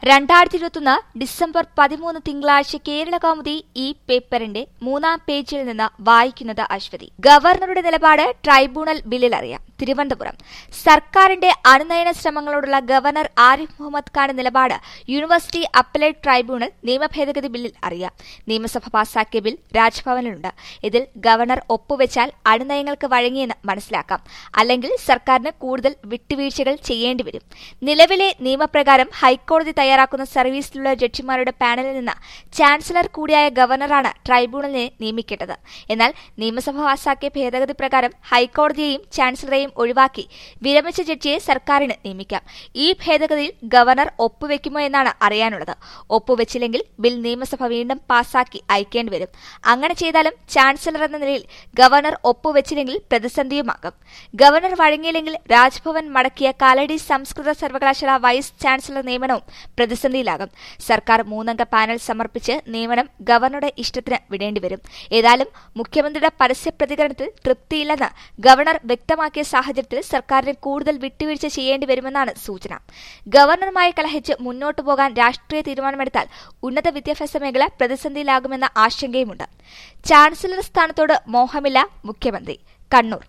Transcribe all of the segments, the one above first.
രണ്ടായിരത്തി ഇരുപത്തൊന്ന് ഡിസംബർ പതിമൂന്ന് തിങ്കളാഴ്ച കേരള കൗമുദി ഈ പേപ്പറിന്റെ മൂന്നാം പേജിൽ നിന്ന് വായിക്കുന്നത് അശ്വതി ഗവർണറുടെ നിലപാട് ട്രൈബ്യൂണൽ ബില്ലിൽ അറിയാം തിരുവനന്തപുരം സർക്കാരിന്റെ അനുനയന ശ്രമങ്ങളോടുള്ള ഗവർണർ ആരിഫ് മുഹമ്മദ് ഖാന്റെ നിലപാട് യൂണിവേഴ്സിറ്റി അപ്പലേറ്റ് ട്രൈബ്യൂണൽ നിയമഭേദഗതി ബില്ലിൽ അറിയാം നിയമസഭ പാസാക്കിയ ബിൽ രാജ്ഭവനിലുണ്ട് ഇതിൽ ഗവർണർ ഒപ്പുവെച്ചാൽ അണുനയങ്ങൾക്ക് വഴങ്ങിയെന്ന് മനസ്സിലാക്കാം അല്ലെങ്കിൽ സർക്കാരിന് കൂടുതൽ വിട്ടുവീഴ്ചകൾ ചെയ്യേണ്ടി വരും നിലവിലെ നിയമപ്രകാരം ഹൈക്കോടതി തയ്യാറാക്കുന്ന സർവീസിലുള്ള ജഡ്ജിമാരുടെ പാനലിൽ നിന്ന് ചാൻസലർ കൂടിയായ ഗവർണറാണ് ട്രൈബ്യൂണലിനെ നിയമിക്കേണ്ടത് എന്നാൽ നിയമസഭ പാസാക്കിയ ഭേദഗതി പ്രകാരം ഹൈക്കോടതിയെയും ചാൻസലറെയും ഒഴിവാക്കി വിരമിച്ച ജഡ്ജിയെ സർക്കാരിന് നിയമിക്കാം ഈ ഭേദഗതിയിൽ ഗവർണർ ഒപ്പുവെക്കുമോ എന്നാണ് അറിയാനുള്ളത് ഒപ്പുവെച്ചില്ലെങ്കിൽ ബിൽ നിയമസഭ വീണ്ടും പാസാക്കി അയക്കേണ്ടി വരും അങ്ങനെ ചെയ്താലും ചാൻസലർ എന്ന നിലയിൽ ഗവർണർ ഒപ്പുവെച്ചില്ലെങ്കിൽ പ്രതിസന്ധിയുമാകും ഗവർണർ വഴങ്ങിയില്ലെങ്കിൽ രാജ്ഭവൻ മടക്കിയ കാലടി സംസ്കൃത സർവകലാശാല വൈസ് ചാൻസലർ നിയമനവും പ്രതിസന്ധിയിലാകും സർക്കാർ മൂന്നംഗ പാനൽ സമർപ്പിച്ച് നിയമനം ഗവർണറുടെ ഇഷ്ടത്തിന് വിടേണ്ടിവരും ഏതായാലും മുഖ്യമന്ത്രിയുടെ പരസ്യ പ്രതികരണത്തിൽ തൃപ്തിയില്ലെന്ന് ഗവർണർ വ്യക്തമാക്കിയ സാഹചര്യത്തിൽ സർക്കാരിന് കൂടുതൽ വിട്ടുവീഴ്ച ചെയ്യേണ്ടി വരുമെന്നാണ് സൂചന ഗവർണറുമായി കലഹിച്ച് മുന്നോട്ടു പോകാൻ രാഷ്ട്രീയ തീരുമാനമെടുത്താൽ ഉന്നത വിദ്യാഭ്യാസ മേഖല പ്രതിസന്ധിയിലാകുമെന്ന ആശങ്കയുമുണ്ട് ചാൻസലർ സ്ഥാനത്തോട് മോഹമില്ല മുഖ്യമന്ത്രി കണ്ണൂർ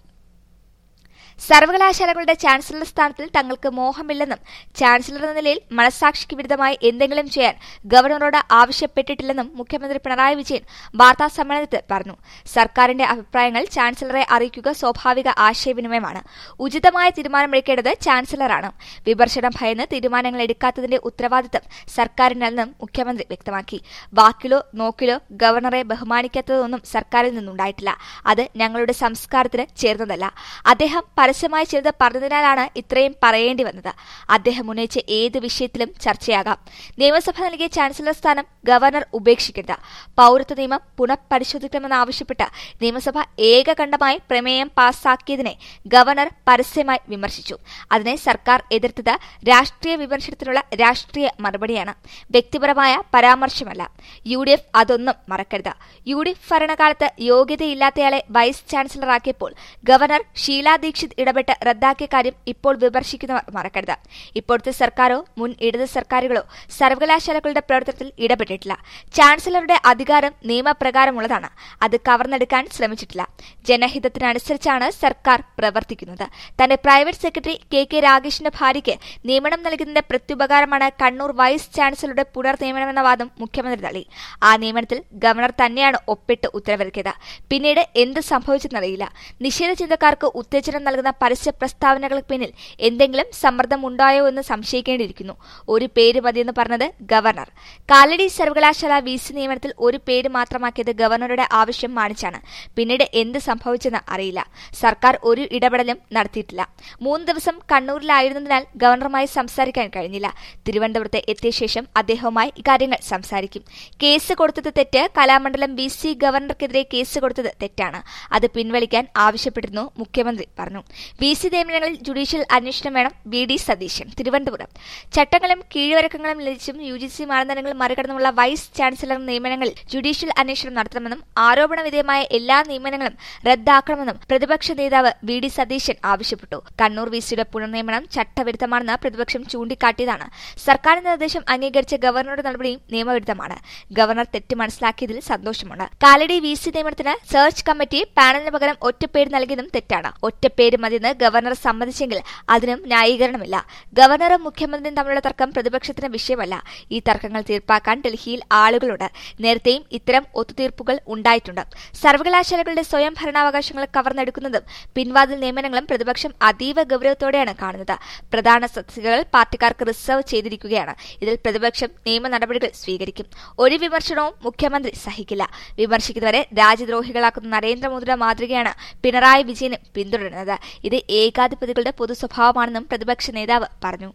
സർവകലാശാലകളുടെ ചാൻസലർ സ്ഥാനത്തിൽ തങ്ങൾക്ക് മോഹമില്ലെന്നും ചാൻസലർ എന്ന നിലയിൽ മനസാക്ഷിക്ക് വിരുദ്ധമായി എന്തെങ്കിലും ചെയ്യാൻ ഗവർണറോട് ആവശ്യപ്പെട്ടിട്ടില്ലെന്നും മുഖ്യമന്ത്രി പിണറായി വിജയൻ വാർത്താ സമ്മേളനത്തിൽ പറഞ്ഞു സർക്കാരിന്റെ അഭിപ്രായങ്ങൾ ചാൻസലറെ അറിയിക്കുക സ്വാഭാവിക ആശയവിനിമയമാണ് ഉചിതമായ തീരുമാനമെടുക്കേണ്ടത് ചാൻസലറാണ് വിമർശനം ഭയന്ന് തീരുമാനങ്ങൾ എടുക്കാത്തതിന്റെ ഉത്തരവാദിത്തം സർക്കാരിനെന്നും മുഖ്യമന്ത്രി വ്യക്തമാക്കി വാക്കിലോ നോക്കിലോ ഗവർണറെ ബഹുമാനിക്കാത്തതൊന്നും സർക്കാരിൽ നിന്നുണ്ടായിട്ടില്ല അത് ഞങ്ങളുടെ സംസ്കാരത്തിന് ചേർന്നതല്ല അദ്ദേഹം പരസ്യമായി ചിലത് പറഞ്ഞതിനാലാണ് ഇത്രയും പറയേണ്ടി വന്നത് അദ്ദേഹം ഉന്നയിച്ച ഏത് വിഷയത്തിലും ചർച്ചയാകാം നിയമസഭ നൽകിയ ചാൻസലർ സ്ഥാനം ഗവർണർ ഉപേക്ഷിക്കരുത് പൌരത്വ നിയമം പുനഃപരിശോധിക്കണമെന്നാവശ്യപ്പെട്ട് നിയമസഭ ഏകകണ്ഠമായി പ്രമേയം പാസാക്കിയതിനെ ഗവർണർ പരസ്യമായി വിമർശിച്ചു അതിനെ സർക്കാർ എതിർത്തത് രാഷ്ട്രീയ വിമർശനത്തിനുള്ള രാഷ്ട്രീയ മറുപടിയാണ് വ്യക്തിപരമായ പരാമർശമല്ല യു ഡി എഫ് അതൊന്നും മറക്കരുത് യു ഡി എഫ് ഭരണകാലത്ത് യോഗ്യതയില്ലാത്തയാളെ വൈസ് ചാൻസലറാക്കിയപ്പോൾ ഗവർണർ ഷീലാ ദീക്ഷിത് ഇടപെട്ട് റദ്ദാക്കിയ കാര്യം ഇപ്പോൾ വിമർശിക്കുന്നവർ മറക്കരുത് ഇപ്പോഴത്തെ സർക്കാരോ മുൻ ഇടത് സർക്കാരുകളോ സർവകലാശാലകളുടെ പ്രവർത്തനത്തിൽ ഇടപെട്ടിട്ടില്ല ചാൻസലറുടെ അധികാരം നിയമപ്രകാരമുള്ളതാണ് അത് കവർന്നെടുക്കാൻ ശ്രമിച്ചിട്ടില്ല ജനഹിതത്തിനനുസരിച്ചാണ് സർക്കാർ പ്രവർത്തിക്കുന്നത് തന്റെ പ്രൈവറ്റ് സെക്രട്ടറി കെ കെ രാഗേഷിന്റെ ഭാര്യയ്ക്ക് നിയമനം നൽകുന്നതിന്റെ പ്രത്യുപകാരമാണ് കണ്ണൂർ വൈസ് ചാൻസലറുടെ പുനർനിയമനമെന്ന വാദം മുഖ്യമന്ത്രി തള്ളി ആ നിയമനത്തിൽ ഗവർണർ തന്നെയാണ് ഒപ്പിട്ട് ഉത്തരവിറക്കിയത് പിന്നീട് എന്ത് സംഭവിച്ചെന്നറിയില്ല നിഷേധ ചിന്തക്കാർക്ക് ഉത്തേജനം നൽകുന്ന പരസ്യ പ്രസ്താവനകൾക്ക് പിന്നിൽ എന്തെങ്കിലും സമ്മർദ്ദം ഉണ്ടായോ എന്ന് സംശയിക്കേണ്ടിയിരിക്കുന്നു ഒരു പേര് മതിയെന്ന് പറഞ്ഞത് ഗവർണർ കാലടി സർവകലാശാല വി സി നിയമനത്തിൽ ഒരു പേര് മാത്രമാക്കിയത് ഗവർണറുടെ ആവശ്യം മാനിച്ചാണ് പിന്നീട് എന്ത് സംഭവിച്ചെന്ന് അറിയില്ല സർക്കാർ ഒരു ഇടപെടലും നടത്തിയിട്ടില്ല മൂന്ന് ദിവസം കണ്ണൂരിലായിരുന്നതിനാൽ ഗവർണറുമായി സംസാരിക്കാൻ കഴിഞ്ഞില്ല തിരുവനന്തപുരത്ത് എത്തിയ ശേഷം അദ്ദേഹവുമായി ഇക്കാര്യങ്ങൾ സംസാരിക്കും കേസ് കൊടുത്തത് തെറ്റ് കലാമണ്ഡലം വി സി ഗവർണർക്കെതിരെ കേസ് കൊടുത്തത് തെറ്റാണ് അത് പിൻവലിക്കാൻ ആവശ്യപ്പെട്ടിരുന്നു മുഖ്യമന്ത്രി പറഞ്ഞു വി സി നിയമനങ്ങളിൽ ജുഡീഷ്യൽ അന്വേഷണം വേണം വി ഡി സതീശൻ തിരുവനന്തപുരം ചട്ടങ്ങളും കീഴ്വഴക്കങ്ങളും ലഭിച്ചും യു ജി സി മാനദണ്ഡങ്ങൾ മറികടന്നുമുള്ള വൈസ് ചാൻസലർ നിയമനങ്ങളിൽ ജുഡീഷ്യൽ അന്വേഷണം നടത്തണമെന്നും ആരോപണ വിധേയമായ എല്ലാ നിയമനങ്ങളും റദ്ദാക്കണമെന്നും പ്രതിപക്ഷ നേതാവ് വി ഡി സതീശൻ ആവശ്യപ്പെട്ടു കണ്ണൂർ വി സിയുടെ പുനർനിയമനം ചട്ടവിരുദ്ധമാണെന്ന് പ്രതിപക്ഷം ചൂണ്ടിക്കാട്ടിയതാണ് സർക്കാരിന്റെ നിർദ്ദേശം അംഗീകരിച്ച ഗവർണറുടെ നടപടിയും നിയമവിരുദ്ധമാണ് ഗവർണർ തെറ്റ് മനസ്സിലാക്കിയതിൽ സന്തോഷമുണ്ട് കാലടി വി സി നിയമനത്തിന് സെർച്ച് കമ്മിറ്റി പാനലിന് പകരം ഒറ്റപ്പേര് നൽകിയതും തെറ്റാണ് ഒറ്റപ്പേര് മതിയെന്ന് ഗവർണർ സമ്മതിച്ചെങ്കിൽ അതിനും ന്യായീകരണമില്ല ഗവർണറും മുഖ്യമന്ത്രിയും തമ്മിലുള്ള തർക്കം പ്രതിപക്ഷത്തിന് വിഷയമല്ല ഈ തർക്കങ്ങൾ തീർപ്പാക്കാൻ ഡൽഹിയിൽ ആളുകളുണ്ട് നേരത്തെയും ഇത്തരം ഒത്തുതീർപ്പുകൾ ഉണ്ടായിട്ടുണ്ട് സർവകലാശാലകളുടെ സ്വയം ഭരണാവകാശങ്ങൾ കവർന്നെടുക്കുന്നതും പിൻവാതിൽ നിയമനങ്ങളും പ്രതിപക്ഷം അതീവ ഗൌരവത്തോടെയാണ് കാണുന്നത് പ്രധാന തസ്തികകൾ പാർട്ടിക്കാർക്ക് റിസർവ് ചെയ്തിരിക്കുകയാണ് ഇതിൽ പ്രതിപക്ഷം നിയമ നടപടികൾ സ്വീകരിക്കും ഒരു വിമർശനവും മുഖ്യമന്ത്രി സഹിക്കില്ല വിമർശിക്കുന്നവരെ രാജ്യദ്രോഹികളാക്കുന്ന നരേന്ദ്രമോദിയുടെ മാതൃകയാണ് പിണറായി വിജയനും പിന്തുടരുന്നത് ഇത് ഏകാധിപതികളുടെ പൊതു സ്വഭാവമാണെന്നും പ്രതിപക്ഷ നേതാവ് പറഞ്ഞു